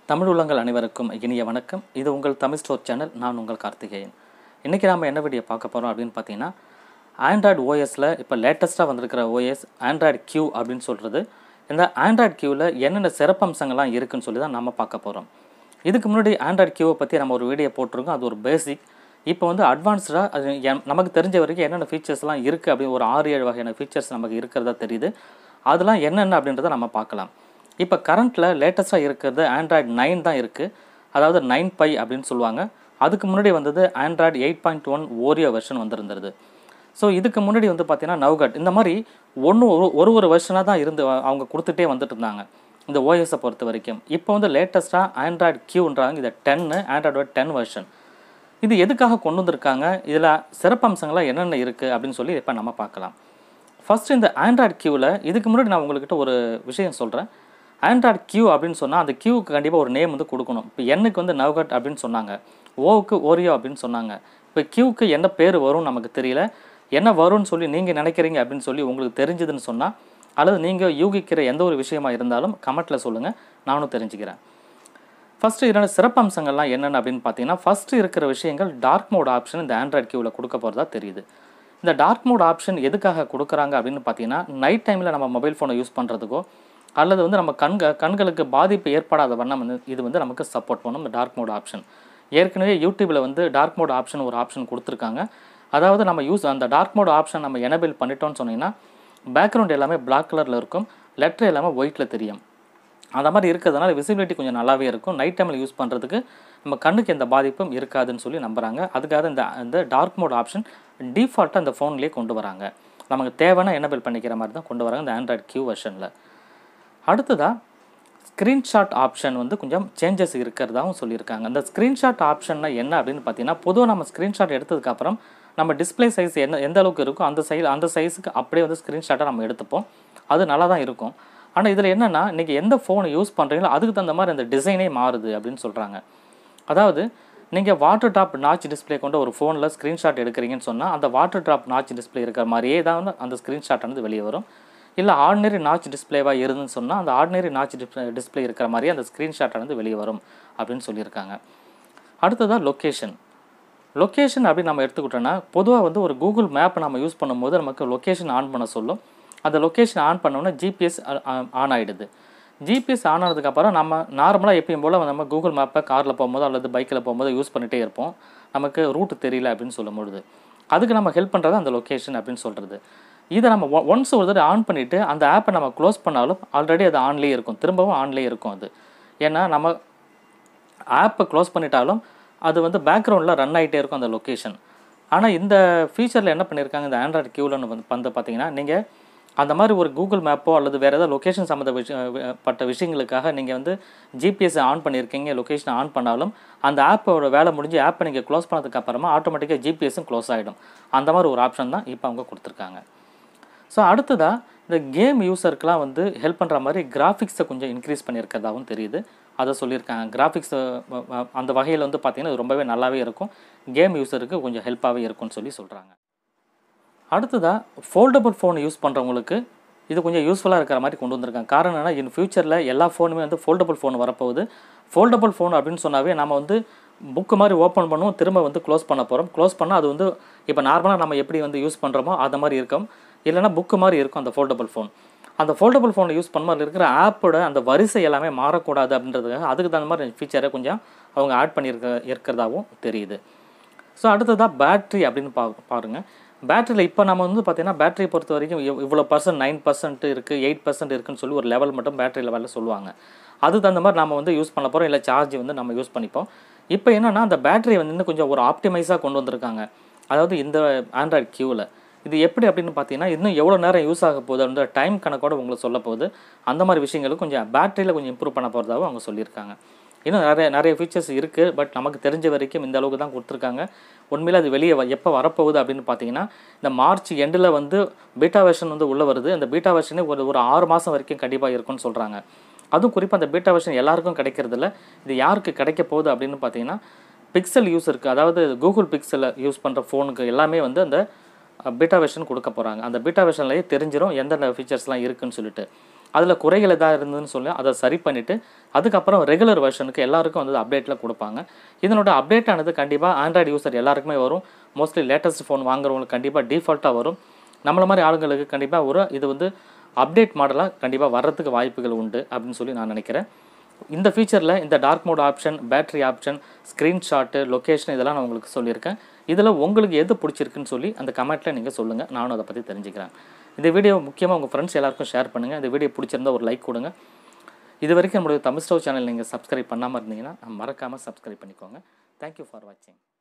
தமிழ் உள்ளங்கள் அனைவருக்கும் இனிய வணக்கம் இது உங்கள் தமிழ் ஸ்டோர் சேனல் நான் உங்கள் கார்த்திகேயன் இன்றைக்கி நாம் என்ன வீடியோ பார்க்க போகிறோம் அப்படின்னு பார்த்தீங்கன்னா ஆண்ட்ராய்டு ஓஎஸில் இப்போ லேட்டஸ்ட்டாக வந்திருக்கிற ஓஎஸ் ஆண்ட்ராய்டு கியூ அப்படின்னு சொல்கிறது இந்த ஆண்ட்ராய்டு கியூவில் என்னென்ன சிறப்பம்சங்கள்லாம் இருக்குன்னு சொல்லி தான் நம்ம பார்க்க போகிறோம் இதுக்கு முன்னாடி ஆண்ட்ராய்டு கியூவை பற்றி நம்ம ஒரு வீடியோ போட்டிருக்கோம் அது ஒரு பேசிக் இப்போ வந்து அட்வான்ஸ்டாக அது என்- நமக்கு தெரிஞ்ச வரைக்கும் என்னென்ன ஃபீச்சர்ஸ்லாம் இருக்குது அப்படின்னு ஒரு ஆறு ஏழு வகையான ஃபீச்சர்ஸ் நமக்கு இருக்கிறதா தெரியுது அதெல்லாம் என்னென்ன அப்படின்றத நம்ம பார்க்கலாம் இப்போ கரண்ட்டில் லேட்டஸ்ட்டாக இருக்கிறது ஆண்ட்ராய்டு நைன் தான் இருக்குது அதாவது நைன் பை அப்படின்னு சொல்லுவாங்க அதுக்கு முன்னாடி வந்தது Android eight point one Oreo version வந்திருந்தது ஸோ இதுக்கு முன்னாடி வந்து பார்த்தீங்கன்னா நவ்கட் இந்த மாதிரி ஒன்று ஒரு ஒரு ஒரு வருஷனாக தான் இருந்து அவங்க கொடுத்துட்டே வந்துட்டு இருந்தாங்க இந்த ஓஎஸை பொறுத்த வரைக்கும் இப்போ வந்து லேட்டஸ்ட்டாக ஆண்ட்ராய்டு கியூன்றாங்க இது டென்னு ஆண்ட்ராய்டு டென் வெர்ஷன் இது எதுக்காக கொண்டு வந்திருக்காங்க இதில் சிறப்பம்சங்கள்லாம் என்னென்ன இருக்குது அப்படின்னு சொல்லி இப்போ நம்ம பார்க்கலாம் ஃபர்ஸ்ட் இந்த ஆண்ட்ராய்டு கியூவில் இதுக்கு முன்னாடி நான் உங்கள்கிட்ட ஒரு விஷயம் சொல்கிறேன் ஆண்ட்ராய்டு கியூ அப்படின்னு சொன்னால் அந்த கியூவுக்கு கண்டிப்பாக ஒரு நேம் வந்து கொடுக்கணும் இப்போ எண்ணுக்கு வந்து நவ்கட் அப்படின்னு சொன்னாங்க ஓவுக்கு ஓரியோ அப்படின்னு சொன்னாங்க இப்போ கியூவுக்கு என்ன பேர் வரும்னு நமக்கு தெரியல என்ன வரும்னு சொல்லி நீங்கள் நினைக்கிறீங்க அப்படின்னு சொல்லி உங்களுக்கு தெரிஞ்சதுன்னு சொன்னால் அல்லது நீங்கள் யூகிக்கிற எந்த ஒரு விஷயமா இருந்தாலும் கமெண்ட்டில் சொல்லுங்கள் நானும் தெரிஞ்சுக்கிறேன் ஃபஸ்ட்டு இதோட சிறப்பம்சங்கள்லாம் என்னென்ன அப்படின்னு பார்த்தீங்கன்னா ஃபஸ்ட்டு இருக்கிற விஷயங்கள் டார்க் மோட் ஆப்ஷன் இந்த ஆண்ட்ராய்ட் கியூவில் கொடுக்க போகிறதா தெரியுது இந்த டார்க் மோட் ஆப்ஷன் எதுக்காக கொடுக்குறாங்க அப்படின்னு பார்த்தீங்கன்னா நைட் டைமில் நம்ம மொபைல் ஃபோனை யூஸ் பண்ணுறதுக்கோ அல்லது வந்து நம்ம கண்க கண்களுக்கு பாதிப்பு ஏற்படாத வண்ணம் வந்து இது வந்து நமக்கு சப்போர்ட் பண்ணும் இந்த டார்க் மோட் ஆப்ஷன் ஏற்கனவே யூடியூப்பில் வந்து டார்க் மோட் ஆப்ஷன் ஒரு ஆப்ஷன் கொடுத்துருக்காங்க அதாவது நம்ம யூஸ் அந்த டார்க் மோட் ஆப்ஷன் நம்ம எனேபிள் பண்ணிட்டோம்னு சொன்னீங்கன்னா பேக்ரவுண்ட் எல்லாமே பிளாக் கலரில் இருக்கும் லெட்டர் எல்லாமே ஒயிட்டில் தெரியும் அந்த மாதிரி இருக்கிறதுனால விசிபிலிட்டி கொஞ்சம் நல்லாவே இருக்கும் நைட் டைமில் யூஸ் பண்ணுறதுக்கு நம்ம கண்ணுக்கு எந்த பாதிப்பும் இருக்காதுன்னு சொல்லி நம்புகிறாங்க அதுக்காக இந்த இந்த டார்க் மோட் ஆப்ஷன் டிஃபால்ட்டாக அந்த ஃபோன்லேயே கொண்டு வராங்க நமக்கு தேவைன்னா எனேபிள் பண்ணிக்கிற மாதிரி தான் கொண்டு வராங்க இந்த ஆண்ட்ராய்டு கியூ வெர்ஷனில் அடுத்ததாக ஸ்க்ரீன்ஷாட் ஆப்ஷன் வந்து கொஞ்சம் சேஞ்சஸ் இருக்கிறதாவும் சொல்லியிருக்காங்க அந்த ஸ்க்ரீன்ஷாட் ஆப்ஷன்னா என்ன அப்படின்னு பார்த்தீங்கன்னா பொதுவாக நம்ம ஸ்க்ரீன்ஷாட் எடுத்ததுக்கப்புறம் நம்ம டிஸ்ப்ளே சைஸ் என்ன எந்த அளவுக்கு இருக்கோ அந்த சைஸ் அந்த சைஸுக்கு அப்படியே வந்து ஸ்க்ரீன்ஷாட்டை நம்ம எடுத்துப்போம் அது நல்லா தான் இருக்கும் ஆனால் இதில் என்னென்னா இன்றைக்கி எந்த ஃபோனை யூஸ் பண்ணுறீங்களோ அதுக்கு தகுந்த மாதிரி அந்த டிசைனே மாறுது அப்படின்னு சொல்கிறாங்க அதாவது நீங்கள் வாட்டர் டாப் நாச் டிஸ்ப்ளே கொண்ட ஒரு ஃபோனில் ஸ்க்ரீன்ஷாட் எடுக்கிறீங்கன்னு சொன்னால் அந்த வாட்டர் ட்ராப் நாச் டிஸ்ப்ளே இருக்கிற மாதிரியே தான் வந்து அந்த ஸ்க்ரீன்ஷாட்டானது வெளியே வரும் இல்லை ஆர்டினரி நாச் டிஸ்ப்ளேவாக இருந்துன்னு சொன்னால் அந்த ஆர்டினரி நாச் டிஸ்ப்ளே இருக்கிற மாதிரியே அந்த ஸ்க்ரீன்ஷாட்டானது வெளியே வரும் அப்படின்னு சொல்லியிருக்காங்க அடுத்ததாக லொக்கேஷன் லொக்கேஷன் அப்படின்னு நம்ம எடுத்துக்கிட்டோன்னா பொதுவாக வந்து ஒரு கூகுள் மேப் நம்ம யூஸ் பண்ணும்போது நமக்கு லொக்கேஷன் ஆன் பண்ண சொல்லும் அந்த லொக்கேஷன் ஆன் பண்ணோன்னா ஜிபிஎஸ் ஆன் ஆகிடுது ஜிபிஎஸ் ஆன் ஆனதுக்கப்புறம் நம்ம நார்மலாக எப்பயும் போல் நம்ம கூகுள் மேப்பை காரில் போகும்போது அல்லது பைக்கில் போகும்போது யூஸ் பண்ணிகிட்டே இருப்போம் நமக்கு ரூட் தெரியல அப்படின்னு சொல்லும்பொழுது அதுக்கு நம்ம ஹெல்ப் பண்ணுறது அந்த லொக்கேஷன் அப்படின்னு சொல்கிறது இதை நம்ம ஒன்ஸ் ஒரு தடவை ஆன் பண்ணிவிட்டு அந்த ஆப்பை நம்ம க்ளோஸ் பண்ணாலும் ஆல்ரெடி அது ஆன்லேயே இருக்கும் திரும்பவும் ஆன்லேயே இருக்கும் அது ஏன்னா நம்ம ஆப்பை க்ளோஸ் பண்ணிட்டாலும் அது வந்து பேக்ரவுண்டில் ரன் ஆகிட்டே இருக்கும் அந்த லொக்கேஷன் ஆனால் இந்த ஃபீச்சரில் என்ன பண்ணியிருக்காங்க இந்த ஆண்ட்ராய்டு கியூவில் வந்து வந்து பார்த்தீங்கன்னா நீங்கள் அந்த மாதிரி ஒரு கூகுள் மேப்போ அல்லது வேறு ஏதாவது லொக்கேஷன் சம்மந்த விஷய பட்ட விஷயங்களுக்காக நீங்கள் வந்து ஜிபிஎஸ் ஆன் பண்ணியிருக்கீங்க லொக்கேஷனை ஆன் பண்ணாலும் அந்த ஆப்போட வேலை முடிஞ்சு ஆப்பை நீங்கள் க்ளோஸ் பண்ணதுக்கு அப்புறமா ஆட்டோமேட்டிக்காக ஜிபிஎஸும் க்ளோஸ் ஆகிடும் அந்த மாதிரி ஒரு ஆப்ஷன் தான் இப்போ அவங்க கொடுத்துருக்காங்க ஸோ அடுத்ததாக இந்த கேம் யூசருக்கெலாம் வந்து ஹெல்ப் பண்ணுற மாதிரி கிராஃபிக்ஸை கொஞ்சம் இன்க்ரீஸ் பண்ணியிருக்கிறதாகவும் தெரியுது அதை சொல்லியிருக்காங்க கிராஃபிக்ஸ் அந்த வகையில் வந்து பார்த்திங்கன்னா இது ரொம்பவே நல்லாவே இருக்கும் கேம் யூசருக்கு கொஞ்சம் ஹெல்ப்பாகவே இருக்கும்னு சொல்லி சொல்கிறாங்க அடுத்ததாக ஃபோல்டபுள் ஃபோன் யூஸ் பண்ணுறவங்களுக்கு இது கொஞ்சம் யூஸ்ஃபுல்லாக இருக்கிற மாதிரி கொண்டு வந்திருக்காங்க காரணம் என்னன்னா இன் ஃபியூச்சரில் எல்லா ஃபோனுமே வந்து ஃபோல்டபுள் ஃபோன் வரப்போகுது ஃபோல்டபுள் ஃபோன் அப்படின்னு சொன்னாவே நம்ம வந்து புக்கு மாதிரி ஓப்பன் பண்ணுவோம் திரும்ப வந்து க்ளோஸ் பண்ண போகிறோம் க்ளோஸ் பண்ணால் அது வந்து இப்போ நார்மலாக நம்ம எப்படி வந்து யூஸ் பண்ணுறோமோ அது மாதிரி இருக்கும் இல்லைன்னா புக்கு மாதிரி இருக்கும் அந்த ஃபோல்டபுள் ஃபோன் அந்த ஃபோல்டபுள் ஃபோனை யூஸ் பண்ணும்போது இருக்கிற ஆப்போட அந்த வரிசை எல்லாமே மாறக்கூடாது அப்படின்றதுக்காக அதுக்கு தகுந்த மாதிரி ஃபீச்சரை கொஞ்சம் அவங்க ஆட் பண்ணியிருக்க இருக்கிறதாகவும் தெரியுது ஸோ அடுத்ததாக பேட்ரி அப்படின்னு பா பாருங்கள் பேட்டரியில் இப்போ நம்ம வந்து பார்த்தீங்கன்னா பேட்டரி பொறுத்த வரைக்கும் இவ் இவ்வளோ பர்சன்ட் நைன் பர்சன்ட் இருக்குது எயிட் பர்சன்ட் இருக்குன்னு சொல்லி ஒரு லெவல் மட்டும் பேட்டரி லெவலில் சொல்லுவாங்க அதுக்கு தகுந்த மாதிரி நம்ம வந்து யூஸ் பண்ண போகிறோம் இல்லை சார்ஜ் வந்து நம்ம யூஸ் பண்ணிப்போம் இப்போ என்னென்னா அந்த பேட்டரியை வந்து இன்னும் கொஞ்சம் ஒரு ஆப்டிமைஸாக கொண்டு வந்திருக்காங்க அதாவது இந்த ஆண்ட்ராய்டு கியூவில் இது எப்படி அப்படின்னு பார்த்தீங்கன்னா இன்னும் எவ்வளோ நேரம் யூஸ் ஆக போகுது அந்த டைம் கணக்கோட உங்களுக்கு சொல்ல போகுது அந்த மாதிரி விஷயங்களுக்கு கொஞ்சம் பேட்டரியில் கொஞ்சம் இம்ப்ரூவ் பண்ண போகிறதாகவும் அவங்க சொல்லியிருக்காங்க இன்னும் நிறைய நிறைய ஃபீச்சர்ஸ் இருக்குது பட் நமக்கு தெரிஞ்ச வரைக்கும் இந்த அளவுக்கு தான் கொடுத்துருக்காங்க உண்மையில் அது வெளியே வ- எப்போ வரப்போகுது அப்படின்னு பார்த்தீங்கன்னா இந்த மார்ச் எண்டில் வந்து பீட்டா வெர்ஷன் வந்து உள்ளே வருது அந்த பீட்டா வெர்ஷனே ஒரு ஒரு ஆறு மாதம் வரைக்கும் கண்டிப்பாக இருக்கும்னு சொல்கிறாங்க அதுவும் குறிப்பாக அந்த பீட்டா வெர்ஷன் எல்லாருக்கும் கிடைக்கிறதில்ல இது யாருக்கு கிடைக்க போகுது அப்படின்னு பார்த்தீங்கன்னா பிக்சல் யூஸருக்கு அதாவது கூகுள் பிக்சலை யூஸ் பண்ணுற ஃபோனுக்கு எல்லாமே வந்து அந்த பீட்டா வெர்ஷன் கொடுக்க போகிறாங்க அந்த பீட்டா வெர்ஷன்லேயே தெரிஞ்சிடும் எந்தெந்த ஃபீச்சர்ஸ்லாம் இருக்குன்னு சொல்லிட்டு அதில் குறைகள் எதாவது இருந்ததுன்னு சொல்லி அதை சரி பண்ணிவிட்டு அதுக்கப்புறம் ரெகுலர் வெர்ஷனுக்கு எல்லாருக்கும் வந்து அப்டேட்டில் கொடுப்பாங்க இதனோட அப்டேட் ஆனது கண்டிப்பாக ஆண்ட்ராய்டு யூசர் எல்லாருக்குமே வரும் மோஸ்ட்லி லேட்டஸ்ட் ஃபோன் வாங்குறவங்களுக்கு கண்டிப்பாக டிஃபால்ட்டாக வரும் நம்மள மாதிரி ஆளுங்களுக்கு கண்டிப்பாக ஒரு இது வந்து அப்டேட் மாடலாக கண்டிப்பாக வர்றதுக்கு வாய்ப்புகள் உண்டு அப்படின்னு சொல்லி நான் நினைக்கிறேன் இந்த ஃபீச்சரில் இந்த dark mode option battery option screenshot location இதெல்லாம் நான் உங்களுக்கு சொல்லியிருக்கேன் இதில் உங்களுக்கு எது பிடிச்சிருக்குன்னு சொல்லி அந்த கமெண்ட்டில் நீங்கள் சொல்லுங்கள் நானும் அதை பற்றி தெரிஞ்சுக்கிறேன் இந்த வீடியோ முக்கியமாக உங்கள் ஃப்ரெண்ட்ஸ் எல்லாருக்கும் ஷேர் பண்ணுங்கள் இந்த வீடியோ பிடிச்சிருந்தா ஒரு லைக் கொடுங்க இது வரைக்கும் நம்மளுடைய தமிழ் ஸ்டவ் சேனல் நீங்கள் சப்ஸ்கிரைப் பண்ணாமல் இருந்தீங்கன்னா மறக்காமல் சப்ஸ்கிரைப் பண்ணிக்கோங்க தேங்க்யூ ஃபார் வாட்சிங்